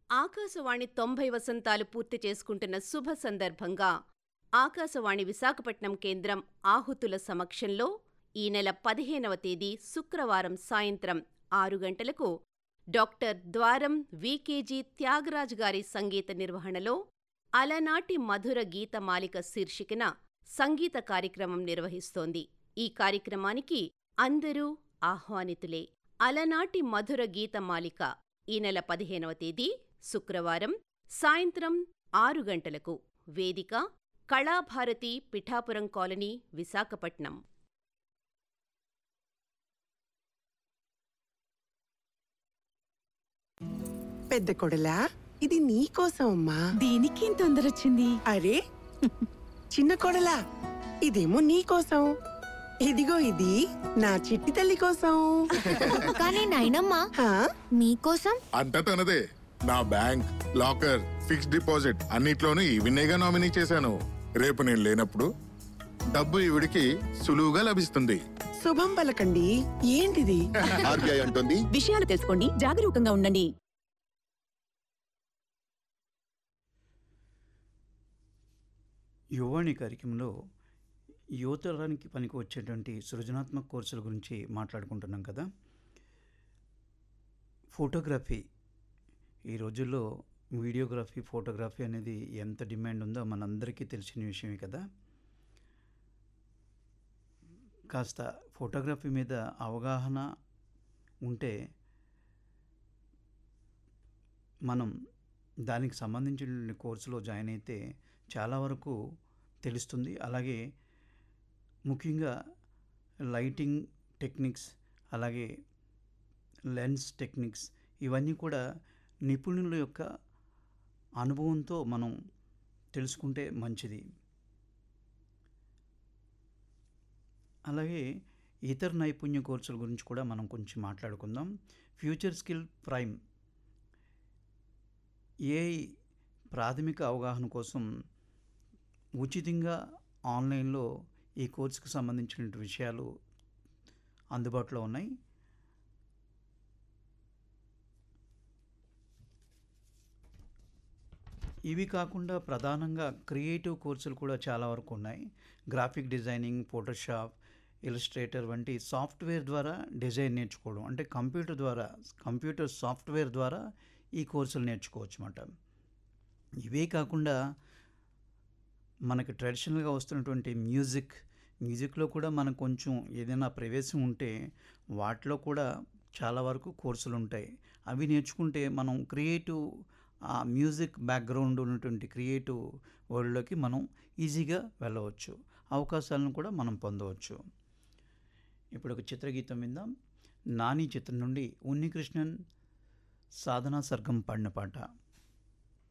ఆకాశవాణి తొంభై వసంతాలు పూర్తి చేసుకుంటున్న శుభ సందర్భంగా ఆకాశవాణి విశాఖపట్నం కేంద్రం ఆహుతుల సమక్షంలో ఈ నెల పదిహేనవ తేదీ శుక్రవారం సాయంత్రం ఆరు గంటలకు డాక్టర్ ద్వారం వికేజీ త్యాగరాజ్ గారి సంగీత నిర్వహణలో అలనాటి మధుర గీతమాలిక శీర్షికన సంగీత కార్యక్రమం నిర్వహిస్తోంది ఈ కార్యక్రమానికి అందరూ ఆహ్వానితులే అలనాటి మధుర గీతమాలిక ఈ నెల పదిహేనవ తేదీ శుక్రవారం సాయంత్రం ఆరు గంటలకు వేదిక కళాభారతి పిఠాపురం కాలనీ విశాఖపట్నం పెద్ద కొడలా ఇది నీకోసం అమ్మా దీనికేం తొందరొచ్చింది అరే చిన్న కొడలా ఇదేమో నీకోసం ఇదిగో ఇది నా చిట్టి తల్లి కోసం కానీ నాయనమ్మా హా? మీకోసం అంతా తనదే నా బ్యాంక్ లాకర్ ఫిక్స్డ్ డిపాజిట్ అన్నిట్లోనూ ఈవినేగా నామినీ చేశాను రేపు నేను లేనప్పుడు డబ్బు ఈవిడికి సులువుగా లభిస్తుంది శుభం పలకండి ఏంటిది ఆర్బీఐ అంటుంది విషయాలు తెలుసుకోండి జాగరూకంగా ఉండండి యువాణి కార్యక్రమంలో యువతరానికి పనికి వచ్చేటువంటి సృజనాత్మక కోర్సుల గురించి మాట్లాడుకుంటున్నాం కదా ఫోటోగ్రఫీ ఈ రోజుల్లో వీడియోగ్రఫీ ఫోటోగ్రఫీ అనేది ఎంత డిమాండ్ ఉందో మనందరికీ తెలిసిన విషయమే కదా కాస్త ఫోటోగ్రఫీ మీద అవగాహన ఉంటే మనం దానికి సంబంధించిన కోర్సులో జాయిన్ అయితే చాలా వరకు తెలుస్తుంది అలాగే ముఖ్యంగా లైటింగ్ టెక్నిక్స్ అలాగే లెన్స్ టెక్నిక్స్ ఇవన్నీ కూడా నిపుణుల యొక్క అనుభవంతో మనం తెలుసుకుంటే మంచిది అలాగే ఇతర నైపుణ్య కోర్సుల గురించి కూడా మనం కొంచెం మాట్లాడుకుందాం ఫ్యూచర్ స్కిల్ ప్రైమ్ ఏఐ ప్రాథమిక అవగాహన కోసం ఉచితంగా ఆన్లైన్లో ఈ కోర్సుకు సంబంధించిన విషయాలు అందుబాటులో ఉన్నాయి ఇవి కాకుండా ప్రధానంగా క్రియేటివ్ కోర్సులు కూడా చాలా వరకు ఉన్నాయి గ్రాఫిక్ డిజైనింగ్ ఫోటోషాప్ ఇలస్ట్రేటర్ వంటి సాఫ్ట్వేర్ ద్వారా డిజైన్ నేర్చుకోవడం అంటే కంప్యూటర్ ద్వారా కంప్యూటర్ సాఫ్ట్వేర్ ద్వారా ఈ కోర్సులు నేర్చుకోవచ్చు అన్నమాట ఇవే కాకుండా మనకి ట్రెడిషనల్గా వస్తున్నటువంటి మ్యూజిక్ మ్యూజిక్లో కూడా మనకు కొంచెం ఏదైనా ప్రవేశం ఉంటే వాటిలో కూడా చాలా వరకు కోర్సులు ఉంటాయి అవి నేర్చుకుంటే మనం క్రియేటివ్ ఆ మ్యూజిక్ బ్యాక్గ్రౌండ్ ఉన్నటువంటి క్రియేటివ్ వరల్డ్లోకి మనం ఈజీగా వెళ్ళవచ్చు అవకాశాలను కూడా మనం పొందవచ్చు ఇప్పుడు ఒక చిత్రగీతం విందాం నాని చిత్రం నుండి ఉన్నికృష్ణన్ సాధనా సర్గం పాడిన పాట